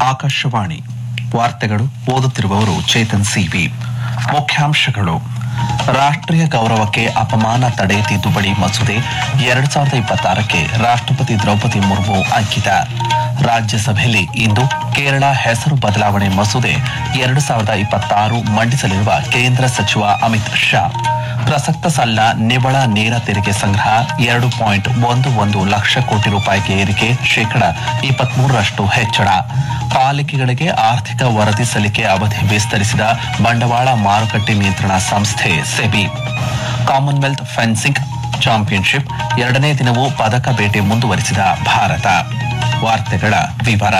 ಆಕಾಶವಾಣಿ ವಾರ್ತೆಗಳು ಓದುತ್ತಿರುವವರು ಚೇತನ್ ಸಿವಿ ಮುಖ್ಯಾಂಶಗಳು ರಾಷ್ಟ್ರೀಯ ಗೌರವಕ್ಕೆ ಅಪಮಾನ ತಡೆ ತಿದ್ದುಪಡಿ ಮಸೂದೆ ಎರಡ್ ಸಾವಿರದ ಇಪ್ಪತ್ತಾರಕ್ಕೆ ರಾಷ್ಟ್ರಪತಿ ದ್ರೌಪದಿ ಮುರ್ಮು ಅಂಕಿತ ರಾಜ್ಯಸಭೆಯಲ್ಲಿ ಇಂದು ಕೇರಳ ಹೆಸರು ಬದಲಾವಣೆ ಮಸೂದೆ ಎರಡು ಸಾವಿರದ ಇಪ್ಪತ್ತಾರು ಮಂಡಿಸಲಿರುವ ಕೇಂದ್ರ ಸಚಿವ ಅಮಿತ್ ಶಾ ಪ್ರಸಕ್ತ ಸಾಲಿನ ನಿವ್ವಳ ನೇರ ತೆರಿಗೆ ಸಂಗ್ರಹ ಎರಡು ಪಾಯಿಂಟ್ ಒಂದು ಒಂದು ಲಕ್ಷ ಕೋಟಿ ರೂಪಾಯಿಗೆ ಏರಿಕೆ ಶೇಕಡ ಇಪ್ಪತ್ಮೂರರಷ್ಟು ಹೆಚ್ಚಳ ಪಾಲಿಕೆಗಳಿಗೆ ಆರ್ಥಿಕ ವರದಿ ಸಲ್ಲಿಕೆ ಅವಧಿ ವಿಸ್ತರಿಸಿದ ಬಂಡವಾಳ ಮಾರುಕಟ್ಟೆ ನಿಯಂತ್ರಣ ಸಂಸ್ಥೆ ಸೆಬಿ ಕಾಮನ್ವೆಲ್ತ್ ಫೆನ್ಸಿಂಗ್ ಚಾಂಪಿಯನ್ಶಿಪ್ ಎರಡನೇ ದಿನವೂ ಪದಕ ಬೇಟೆ ಮುಂದುವರಿಸಿದ ಭಾರತ ವಾರ್ತೆಗಳ ವಿವರ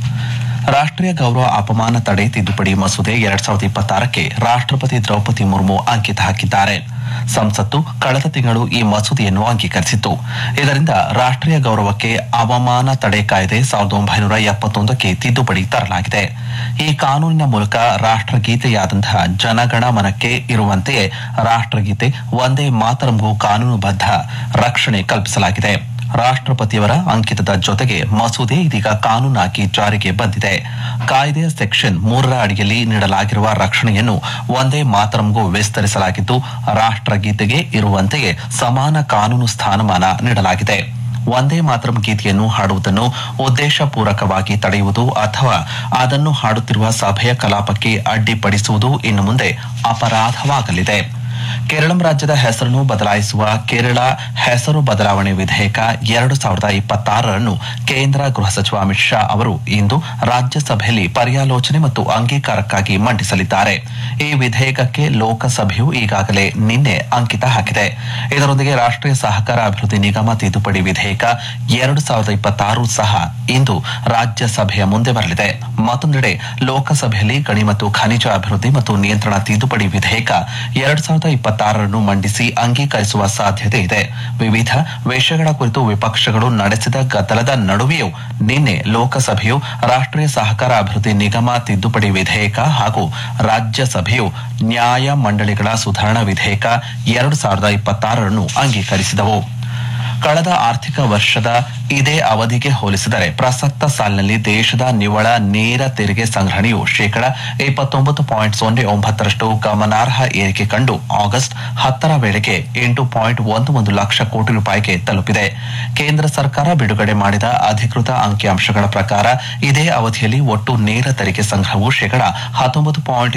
ರಾಷ್ಟ್ರೀಯ ಗೌರವ ಅಪಮಾನ ತಡೆ ತಿದ್ದುಪಡಿ ಮಸೂದೆ ಎರಡ್ ಸಾವಿರದ ಇಪ್ಪತ್ತಾರಕ್ಕೆ ರಾಷ್ಟ್ರಪತಿ ದ್ರೌಪದಿ ಮುರ್ಮು ಅಂಕಿತ ಹಾಕಿದ್ದಾರೆ ಸಂಸತ್ತು ಕಳೆದ ತಿಂಗಳು ಈ ಮಸೂದೆಯನ್ನು ಅಂಗೀಕರಿಸಿತ್ತು ಇದರಿಂದ ರಾಷ್ಟ್ರೀಯ ಗೌರವಕ್ಕೆ ಅವಮಾನ ತಡೆ ಕಾಯ್ದೆ ಸಾವಿರದ ಒಂಬೈನೂರ ಎಪ್ಪತ್ತೊಂದಕ್ಕೆ ತಿದ್ದುಪಡಿ ತರಲಾಗಿದೆ ಈ ಕಾನೂನಿನ ಮೂಲಕ ರಾಷ್ಟ್ರಗೀತೆಯಾದಂತಹ ಜನಗಣ ಮನಕ್ಕೆ ಇರುವಂತೆಯೇ ರಾಷ್ಟ್ರಗೀತೆ ಒಂದೇ ಮಾತರಂಗೂ ಕಾನೂನುಬದ್ಧ ರಕ್ಷಣೆ ಕಲ್ಪಿಸಲಾಗಿದೆ ರಾಷ್ಟ್ರಪತಿಯವರ ಅಂಕಿತದ ಜೊತೆಗೆ ಮಸೂದೆ ಇದೀಗ ಕಾನೂನಾಗಿ ಜಾರಿಗೆ ಬಂದಿದೆ ಕಾಯ್ದೆಯ ಸೆಕ್ಷನ್ ಮೂರರ ಅಡಿಯಲ್ಲಿ ನೀಡಲಾಗಿರುವ ರಕ್ಷಣೆಯನ್ನು ಒಂದೇ ಮಾತರಂಗೂ ವಿಸ್ತರಿಸಲಾಗಿದ್ದು ರಾಷ್ಟ್ರಗೀತೆಗೆ ಇರುವಂತೆಯೇ ಸಮಾನ ಕಾನೂನು ಸ್ಥಾನಮಾನ ನೀಡಲಾಗಿದೆ ಒಂದೇ ಮಾತರಂ ಗೀತೆಯನ್ನು ಹಾಡುವುದನ್ನು ಉದ್ದೇಶಪೂರ್ವಕವಾಗಿ ತಡೆಯುವುದು ಅಥವಾ ಅದನ್ನು ಹಾಡುತ್ತಿರುವ ಸಭೆಯ ಕಲಾಪಕ್ಕೆ ಅಡ್ಡಿಪಡಿಸುವುದು ಇನ್ನು ಮುಂದೆ ಅಪರಾಧವಾಗಲಿದೆ ಕೇರಳಂ ರಾಜ್ಯದ ಹೆಸರನ್ನು ಬದಲಾಯಿಸುವ ಕೇರಳ ಹೆಸರು ಬದಲಾವಣೆ ವಿಧೇಯಕ ಎರಡು ಸಾವಿರದ ಇಪ್ಪತ್ತಾರರನ್ನು ಕೇಂದ್ರ ಗೃಹ ಸಚಿವ ಅಮಿತ್ ಶಾ ಅವರು ಇಂದು ರಾಜ್ಯಸಭೆಯಲ್ಲಿ ಪರ್ಯಾಲೋಚನೆ ಮತ್ತು ಅಂಗೀಕಾರಕ್ಕಾಗಿ ಮಂಡಿಸಲಿದ್ದಾರೆ ಈ ವಿಧೇಯಕಕ್ಕೆ ಲೋಕಸಭೆಯು ಈಗಾಗಲೇ ನಿನ್ನೆ ಅಂಕಿತ ಹಾಕಿದೆ ಇದರೊಂದಿಗೆ ರಾಷ್ಟ್ರೀಯ ಸಹಕಾರ ಅಭಿವೃದ್ಧಿ ನಿಗಮ ತಿದ್ದುಪಡಿ ವಿಧೇಯಕ ಎರಡು ಸಾವಿರದ ಇಪ್ಪತ್ತಾರು ಸಹ ಇಂದು ರಾಜ್ಯಸಭೆಯ ಮುಂದೆ ಬರಲಿದೆ ಮತ್ತೊಂದೆಡೆ ಲೋಕಸಭೆಯಲ್ಲಿ ಗಣಿ ಮತ್ತು ಖನಿಜ ಅಭಿವೃದ್ಧಿ ಮತ್ತು ನಿಯಂತ್ರಣ ತಿದ್ದುಪಡಿ ವಿಧೇಯಕ ಎರಡ್ ಸಾವಿರದ ಇಪ್ಪತ್ತಾರರನ್ನು ಮಂಡಿಸಿ ಅಂಗೀಕರಿಸುವ ಸಾಧ್ಯತೆ ಇದೆ ವಿವಿಧ ವಿಷಯಗಳ ಕುರಿತು ವಿಪಕ್ಷಗಳು ನಡೆಸಿದ ಗದ್ದಲದ ನಡುವೆಯೂ ನಿನ್ನೆ ಲೋಕಸಭೆಯು ರಾಷ್ಟ್ರೀಯ ಸಹಕಾರ ಅಭಿವೃದ್ಧಿ ನಿಗಮ ತಿದ್ದುಪಡಿ ವಿಧೇಯಕ ಹಾಗೂ ರಾಜ್ಯಸಭೆಯು ನ್ಯಾಯ ಮಂಡಳಿಗಳ ಸುಧಾರಣಾ ವಿಧೇಯಕ ಎರಡು ಸಾವಿರದ ಇಪ್ಪತ್ತಾರರನ್ನು ಅಂಗೀಕರಿಸಿದವು ಕಳೆದ ಆರ್ಥಿಕ ವರ್ಷದ ಇದೇ ಅವಧಿಗೆ ಹೋಲಿಸಿದರೆ ಪ್ರಸಕ್ತ ಸಾಲಿನಲ್ಲಿ ದೇಶದ ನಿವ್ವಳ ನೇರ ತೆರಿಗೆ ಸಂಗ್ರಹಣೆಯು ಶೇಕಡ ಇಪ್ಪತ್ತೊಂಬತ್ತು ಪಾಯಿಂಟ್ ಸೊನ್ನೆ ಒಂಬತ್ತರಷ್ಟು ಗಮನಾರ್ಹ ಏರಿಕೆ ಕಂಡು ಆಗಸ್ಟ್ ಹತ್ತರ ವೇಳೆಗೆ ಎಂಟು ಪಾಯಿಂಟ್ ಒಂದು ಒಂದು ಲಕ್ಷ ಕೋಟಿ ರೂಪಾಯಿಗೆ ತಲುಪಿದೆ ಕೇಂದ್ರ ಸರ್ಕಾರ ಬಿಡುಗಡೆ ಮಾಡಿದ ಅಧಿಕೃತ ಅಂಕಿಅಂಶಗಳ ಪ್ರಕಾರ ಇದೇ ಅವಧಿಯಲ್ಲಿ ಒಟ್ಟು ನೇರ ತೆರಿಗೆ ಸಂಗ್ರಹವು ಶೇಕಡ ಹತ್ತೊಂಬತ್ತು ಪಾಯಿಂಟ್